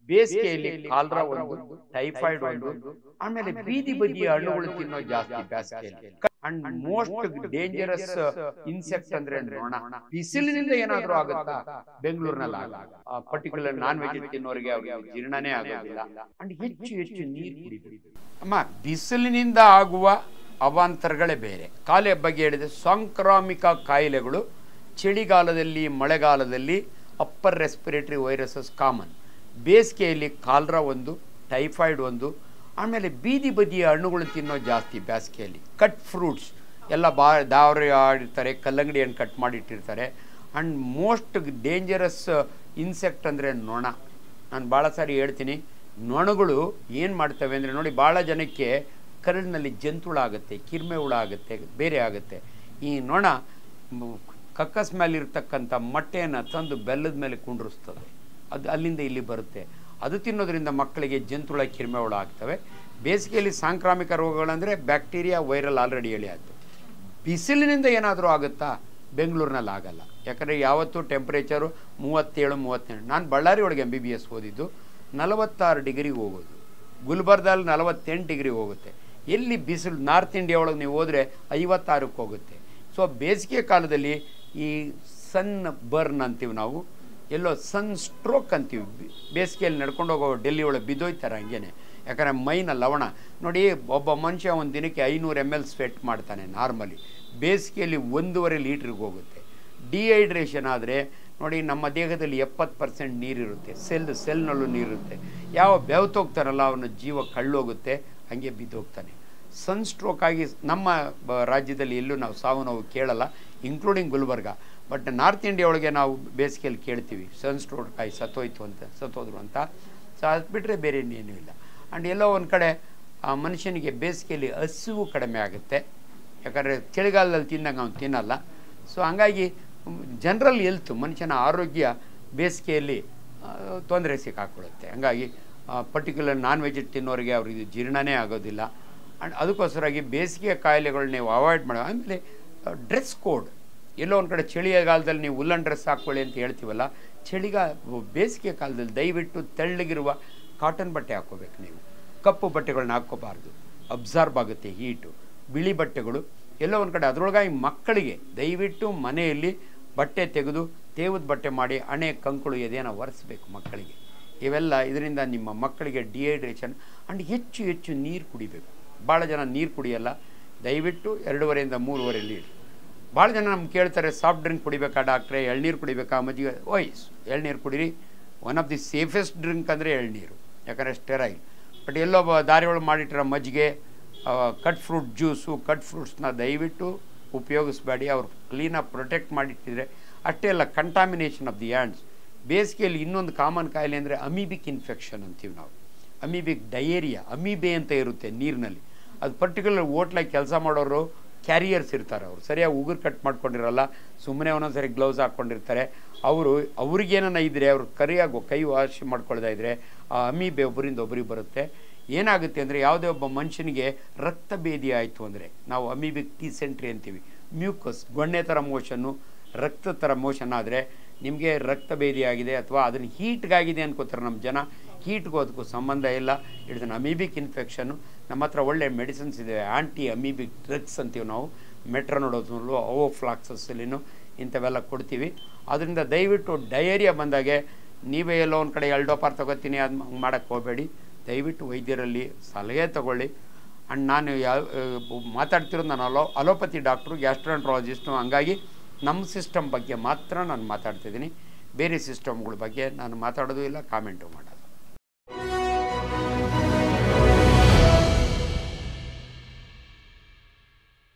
ಬೇಸಿಗೆಯಲ್ಲಿ ಕಾಲ್ರಾ ಒಂದು ಟೈಫಾಯ್ಡ್ ಒಂದು ಆಮೇಲೆ ಬೀದಿ ಬದಿಯ ಹಣ್ಣುಗಳು ತಿನ್ನೋ ಜಾಸ್ತಿ ಬೇಸಿಗೆಯಲ್ಲಿ ಅಂಡ್ ಮೋಸ್ಟ್ ಡೇಂಜರಸ್ ಇನ್ಸೆಕ್ಟ್ ಅಂದ್ರೆ ನೊಣ ಬಿಸಿಲಿನಿಂದ ಏನಾದ್ರೂ ಆಗುತ್ತಾ ಬೆಂಗಳೂರಿನಲ್ಲಿ ಪರ್ಟಿಕ್ಯುಲರ್ ನಾನ್ ವೆಜ್ ತಿನ್ನೋರಿಗೆ ಅವ್ರಿಗೆ ಜೀರ್ಣನೇ ಆಗೋದಿಲ್ಲ ಅಂಡ್ ಹೆಚ್ಚು ಹೆಚ್ಚು ನೀರು ಕುಡಿಬೇಕು ಅಮ್ಮ ಬಿಸಿಲಿನಿಂದ ಆಗುವ ಅವಾಂತರಗಳೇ ಬೇರೆ ಕಾಲೆ ಬಗ್ಗೆ ಹೇಳಿದೆ ಸಾಂಕ್ರಾಮಿಕ ಕಾಯಿಲೆಗಳು ಚಳಿಗಾಲದಲ್ಲಿ ಮಳೆಗಾಲದಲ್ಲಿ ಅಪ್ಪರ್ ರೆಸ್ಪಿರೇಟರಿ ವೈರಸಸ್ ಕಾಮನ್ ಬೇಸಿಗೆಯಲ್ಲಿ ಕಾಲ್ರಾ ಒಂದು ಟೈಫಾಯ್ಡ್ ಒಂದು ಆಮೇಲೆ ಬೀದಿ ಬದಿಯ ಹಣ್ಣುಗಳು ತಿನ್ನೋ ಜಾಸ್ತಿ ಬೇಸಿಗೆಯಲ್ಲಿ ಕಟ್ ಫ್ರೂಟ್ಸ್ ಎಲ್ಲ ಬಾ ದಾವರಿ ಆಡಿರ್ತಾರೆ ಕಲ್ಲಂಗಡಿ ಹಣ್ಣು ಕಟ್ ಮಾಡಿಟ್ಟಿರ್ತಾರೆ ಆ್ಯಂಡ್ ಮೋಸ್ಟ್ ಡೇಂಜರಸ್ ಇನ್ಸೆಕ್ಟ್ ಅಂದರೆ ನೊಣ ನಾನು ಭಾಳ ಸಾರಿ ಹೇಳ್ತೀನಿ ನೊಣಗಳು ಏನು ಮಾಡ್ತವೆ ಅಂದರೆ ನೋಡಿ ಭಾಳ ಜನಕ್ಕೆ ಕರಳಿನಲ್ಲಿ ಜಂತುಳ ಆಗುತ್ತೆ ಕಿರ್ಮೆ ಹುಳ ಆಗುತ್ತೆ ಬೇರೆ ಆಗುತ್ತೆ ಈ ನೊಣ ಮ್, ಕಕ್ಕಸ್ ಮೇಲೆ ಇರ್ತಕ್ಕಂಥ ಮೊಟ್ಟೆಯನ್ನು ತಂದು ಬೆಲ್ಲದ ಮೇಲೆ ಕುಂಡ್ರಿಸ್ತದೆ ಅದು ಅಲ್ಲಿಂದ ಇಲ್ಲಿ ಬರುತ್ತೆ ಅದು ತಿನ್ನೋದ್ರಿಂದ ಮಕ್ಕಳಿಗೆ ಜಂತುಳ ಕಿರ್ಮೆ ಹುಳ ಆಗ್ತವೆ ಬೇಸಿಗೆಯಲ್ಲಿ ಸಾಂಕ್ರಾಮಿಕ ರೋಗಗಳಂದರೆ ಬ್ಯಾಕ್ಟೀರಿಯಾ ವೈರಲ್ ಆಲ್ರೆಡಿ ಹೇಳಿ ಆಯಿತು ಬಿಸಿಲಿನಿಂದ ಏನಾದರೂ ಆಗುತ್ತಾ ಬೆಂಗಳೂರಿನಲ್ಲಿ ಆಗಲ್ಲ ಯಾಕಂದರೆ ಯಾವತ್ತೂ ಟೆಂಪ್ರೇಚರು ಮೂವತ್ತೇಳು ಮೂವತ್ತೆಂಟು ನಾನು ಬಳ್ಳಾರಿ ಒಳಗೆ ಎಮ್ ಬಿ ಬಿ ಎಸ್ ಓದಿದ್ದು ನಲವತ್ತಾರು ಡಿಗ್ರಿಗೆ ಹೋಗೋದು ಗುಲ್ಬರ್ದಲ್ಲಿ ನಲವತ್ತೆಂಟು ಡಿಗ್ರಿ ಹೋಗುತ್ತೆ ಎಲ್ಲಿ ಬಿಸಿಲು ನಾರ್ತ್ ಇಂಡಿಯಾ ಒಳಗೆ ನೀವು ಹೋದರೆ ಐವತ್ತಾರಕ್ಕೆ ಹೋಗುತ್ತೆ ಸೊ ಬೇಸಿಗೆ ಕಾಲದಲ್ಲಿ ಈ ಸನ್ ಬರ್ನ್ ಅಂತೀವಿ ನಾವು ಎಲ್ಲೋ ಸನ್ ಸ್ಟ್ರೋಕ್ ಅಂತೀವಿ ಬಿ- ಬೇಸಿಗೆಯಲ್ಲಿ ನಡ್ಕೊಂಡು ಹೋಗೋ ಡೆಲ್ಲಿ ಒಳಗೆ ಬಿದ್ದೋಯ್ತಾರೆ ಹಂಗೇನೆ ಯಾಕಂದರೆ ಮೈನ ಲವಣ ನೋಡಿ ಒಬ್ಬ ಮನುಷ್ಯ ಒಂದು ದಿನಕ್ಕೆ ಐನೂರು ಎಮ್ ಎಲ್ ಸ್ವೆಟ್ ಮಾಡ್ತಾನೆ ನಾರ್ಮಲಿ ಬೇಸಿಗೆಯಲ್ಲಿ ಒಂದೂವರೆ ಲೀಟ್ರಿಗೆ ಹೋಗುತ್ತೆ ಡಿಹೈಡ್ರೇಷನ್ ಆದರೆ ನೋಡಿ ನಮ್ಮ ದೇಹದಲ್ಲಿ ಎಪ್ಪತ್ತು ಪರ್ಸೆಂಟ್ ನೀರಿರುತ್ತೆ ಸೆಲ್ ಸೆಲ್ನಲ್ಲೂ ನೀರಿರುತ್ತೆ ಯಾವ ಬೆವತೋಗ್ತಾರಲ್ಲ ಅವನ ಜೀವ ಕಳ್ಳೋಗುತ್ತೆ ಹಂಗೆ ಬಿದ್ದೋಗ್ತಾನೆ ಸನ್ ಸ್ಟ್ರೋಕ್ ಆಗಿ ನಮ್ಮ ಬ- ರಾಜ್ಯದಲ್ಲಿ ಎಲ್ಲೂ ನಾವು ಸಾವು ನೋವು ಕೇಳಲ್ಲ including Gulbarga but north India ಒಳಗೆ ನಾವು ಬೇಸಿಗೆಯಲ್ಲಿ ಕೇಳ್ತೀವಿ ಸನ್ ಸ್ಟ್ರೋಕ್ ಆಗಿ ಸತ್ತೋಯ್ತು ಅಂತ ಸತ್ತೋದ್ರು ಅಂತ ಸೊ ಅದು ಬಿಟ್ಟರೆ ಬೇರೆ ಇನ್ನೇನೂ ಇಲ್ಲ ಆ್ಯಂಡ್ ಎಲ್ಲೋ ಒಂದು ಕಡೆ ಆ ಮನುಷ್ಯನಿಗೆ ಬೇಸಿಗೆಯಲ್ಲಿ ಹಸಿವು ಕಡಿಮೆ ಆಗುತ್ತೆ ಯಾಕಂದರೆ ಚಳಿಗಾಲದಲ್ಲಿ ತಿಂದಂಗೆ ಅವ್ನು ತಿನ್ನಲ್ಲ ಸೊ ಹಂಗಾಗಿ ಜನರಲ್ ಹೆಲ್ತ್ ಮನುಷ್ಯನ ಆರೋಗ್ಯ ಬೇಸಿಗೆಯಲ್ಲಿ ತೊಂದರೆ ಸಿಕ್ಕಾಕೊಳ್ಳುತ್ತೆ ಹಂಗಾಗಿ ಪರ್ಟಿಕ್ಯುಲರ್ ನಾನ್ ವೆಜ್ ತಿನ್ನೋರಿಗೆ ಅವ್ರಿಗೆ ಜೀರ್ಣನೇ ಆಗೋದಿಲ್ಲ ಆ್ಯಂಡ್ ಅದಕ್ಕೋಸ್ಕರವಾಗಿ ಬೇಸಿಗೆ ಕಾಯಿಲೆಗಳು ನೀವು ಅವಾಯ್ಡ್ ಮಾಡೋ ಆಮೇಲೆ ಡ್ರೆಸ್ ಕೋಡ್ ಎಲ್ಲೋ ಒಂದು ಕಡೆ ಚಳಿಗಾಲದಲ್ಲಿ ನೀವು ಉಲ್ಲನ್ ಡ್ರೆಸ್ ಹಾಕ್ಕೊಳ್ಳಿ ಅಂತ ಹೇಳ್ತೀವಲ್ಲ ಚಳಿಗಾ ಬೇಸಿಗೆ ಕಾಲದಲ್ಲಿ ದಯವಿಟ್ಟು ತೆಳ್ಳಗಿರುವ ಕಾಟನ್ ಬಟ್ಟೆ ಹಾಕ್ಕೋಬೇಕು ನೀವು ಕಪ್ಪು ಬಟ್ಟೆಗಳನ್ನ ಹಾಕ್ಕೋಬಾರ್ದು ಅಬ್ಸಾರ್ಬ್ ಆಗುತ್ತೆ ಹೀಟು ಬಿಳಿ ಬಟ್ಟೆಗಳು ಎಲ್ಲೋ ಒಂದು ಕಡೆ ಅದರೊಳಗಾಗಿ ಮಕ್ಕಳಿಗೆ ದಯವಿಟ್ಟು ಮನೆಯಲ್ಲಿ ಬಟ್ಟೆ ತೆಗೆದು ತೇವದ ಬಟ್ಟೆ ಮಾಡಿ ಹಣೆ ಕಂಕುಳು ಎದೆಯನ್ನು ಒರೆಸ್ಬೇಕು ಮಕ್ಕಳಿಗೆ ಇವೆಲ್ಲ ಇದರಿಂದ ನಿಮ್ಮ ಮಕ್ಕಳಿಗೆ ಡಿಹೈಡ್ರೇಷನ್ ಆ್ಯಂಡ್ ಹೆಚ್ಚು ಹೆಚ್ಚು ನೀರು ಕುಡಿಬೇಕು ಭಾಳ ಜನ ನೀರು ಕುಡಿಯಲ್ಲ ದಯವಿಟ್ಟು ಎರಡೂವರೆಯಿಂದ ಮೂರುವರೆ ಲೀಟ್ರ್ ಭಾಳ ಜನ ನಮ್ಗೆ ಕೇಳ್ತಾರೆ ಸಾಫ್ಟ್ ಡ್ರಿಂಕ್ ಕುಡಿಬೇಕಾ ಡಾಕ್ಟ್ರೆ ಎಳ್ನೀರು ಕುಡಿಬೇಕಾ ಮಜ್ಜಿಗೆ ಓಯ್ಸ್ ಎಳ್ನೀರು ಕುಡೀರಿ one of the safest drink ಅಂದರೆ ಎಳ್ನೀರು ಯಾಕಂದರೆ ಸ್ಟೆರೈಲ್ ಬಟ್ ಎಲ್ಲೋ ಬ- ದಾರಿ ಒಳಗೆ ಮಾಡಿಟ್ಟಿರೋ ಮಜ್ಜಿಗೆ ಆ, ಕಟ್ ಫ್ರೂಟ್ ಜ್ಯೂಸು ಕಟ್ ಫ್ರೂಟ್ಸ್ನ ದಯವಿಟ್ಟು ಉಪಯೋಗಿಸ್ಬೇಡಿ ಅವ್ರು ಕ್ಲೀನಾಗಿ ಪ್ರೊಟೆಕ್ಟ್ ಮಾಡಿಟ್ಟಿದ್ರೆ ಅಷ್ಟೇ ಅಲ್ಲ ಕಂಟಾಮಿನೇಷನ್ ಆಫ್ ದಿ ಹ್ಯಾಂಡ್ಸ್ ಬೇಸಿಗೆಯಲ್ಲಿ ಇನ್ನೊಂದು ಕಾಮನ್ ಕಾಯಿಲೆ ಅಂದರೆ ಅಮೀಬಿಕ್ ಇನ್ಫೆಕ್ಷನ್ ಅಂತೀವಿ ನಾವು ಅಮೀಬಿಕ್ ಡಯೇರಿಯಾ ಅಮೀಬೆ ಅಂತ ಇರುತ್ತೆ ನೀರಿನಲ್ಲಿ ಅದು ಪರ್ಟಿಕ್ಯುಲರ್ ಓಟ್ಲಾಗಿ ಕೆಲಸ ಮಾಡೋರು ಕ್ಯಾರಿಯರ್ಸ್ ಇರ್ತಾರೆ ಅವರು ಸರಿಯಾಗಿ ಉಗುರು ಕಟ್ ಮಾಡ್ಕೊಂಡಿರಲ್ಲ ಸುಮ್ಮನೆ ಒಂದೊಂದು ಸರಿ ಗ್ಲೌಸ್ ಹಾಕ್ಕೊಂಡಿರ್ತಾರೆ ಅವರು ಅವ್ರಿಗೇನ ಇದ್ದರೆ ಅವ್ರು ಕರಿಯಾಗಿ ಕೈ ವಾಶ್ ಮಾಡ್ಕೊಳ್ತಾ ಇದ್ದರೆ ಆ ಅಮೀಬೆ ಒಬ್ಬರಿಂದ ಒಬ್ಬರಿಗೆ ಬರುತ್ತೆ ಏನಾಗುತ್ತೆ ಅಂದರೆ ಯಾವುದೇ ಒಬ್ಬ ಮನುಷ್ಯನಿಗೆ ರಕ್ತ ಭೇದಿ ಆಯಿತು ಅಂದರೆ ನಾವು ಅಮೀಬಿಕ್ ಟಿ ಸೆಂಟ್ರಿ ಅಂತೀವಿ ಮ್ಯೂಕಸ್ ಗೊಣ್ಣೆ ಥರ ಮೋಷನ್ನು ರಕ್ತ ಥರ ಮೋಷನ್ ಆದರೆ ನಿಮಗೆ ರಕ್ತ ಭೇದಿ ಆಗಿದೆ ಅಥವಾ ಅದನ್ನು ಹೀಟ್ಗಾಗಿದೆ ಅನ್ಕೋತಾರೆ ನಮ್ಮ ಜನ ಹೀಟ್ಗೂ ಅದಕ್ಕೂ ಸಂಬಂಧ ಇಲ್ಲ ಇಟ್ಸ್ ಅನ್ ಅಮೀಬಿಕ್ ಇನ್ಫೆಕ್ಷನ್ನು ನಮ್ಮ ಹತ್ರ ಒಳ್ಳೆ ಮೆಡಿಸಿನ್ಸ್ ಇದೆ ಆ್ಯಂಟಿ ಅಮೀಬಿಕ್ ಡ್ರಗ್ಸ್ ಅಂತೀವಿ ನಾವು ಮೆಟ್ರನೋಡೋಸ್ನಲ್ಲೂ ಓವೋಫ್ಲಾಕ್ಸಸ್ಸಲ್ಲಿನೂ ಇಂಥವೆಲ್ಲ ಕೊಡ್ತೀವಿ ಅದರಿಂದ ದಯವಿಟ್ಟು ಡಯೇರಿಯಾ ಬಂದಾಗೆ ನೀವೇ ಎಲ್ಲೋ ಒಂದು ಕಡೆ ಎಲ್ಡೋಪಾರ್ ತಗೋತೀನಿ ಅದು ಮಾಡೋಕ್ಕೆ ಹೋಗಬೇಡಿ ದಯವಿಟ್ಟು ವೈದ್ಯರಲ್ಲಿ ಸಲಹೆ ತಗೊಳ್ಳಿ ಆ್ಯಂಡ್ ನಾನು ಯಾವ ಮಾತಾಡ್ತಿರೋದು ನಾನು ಅಲೋ ಅಲೋಪತಿ ಡಾಕ್ಟ್ರು ಗ್ಯಾಸ್ಟ್ರಾಂಟ್ರಾಲಜಿಸ್ಟು ಹಂಗಾಗಿ ನಮ್ಮ ಸಿಸ್ಟಮ್ ಬಗ್ಗೆ ಮಾತ್ರ ನಾನು ಮಾತಾಡ್ತಿದ್ದೀನಿ ಬೇರೆ ಸಿಸ್ಟಮ್ಗಳ ಬಗ್ಗೆ ನಾನು ಮಾತಾಡೋದು ಇಲ್ಲ ಕಾಮೆಂಟು ಮಾಡೋದು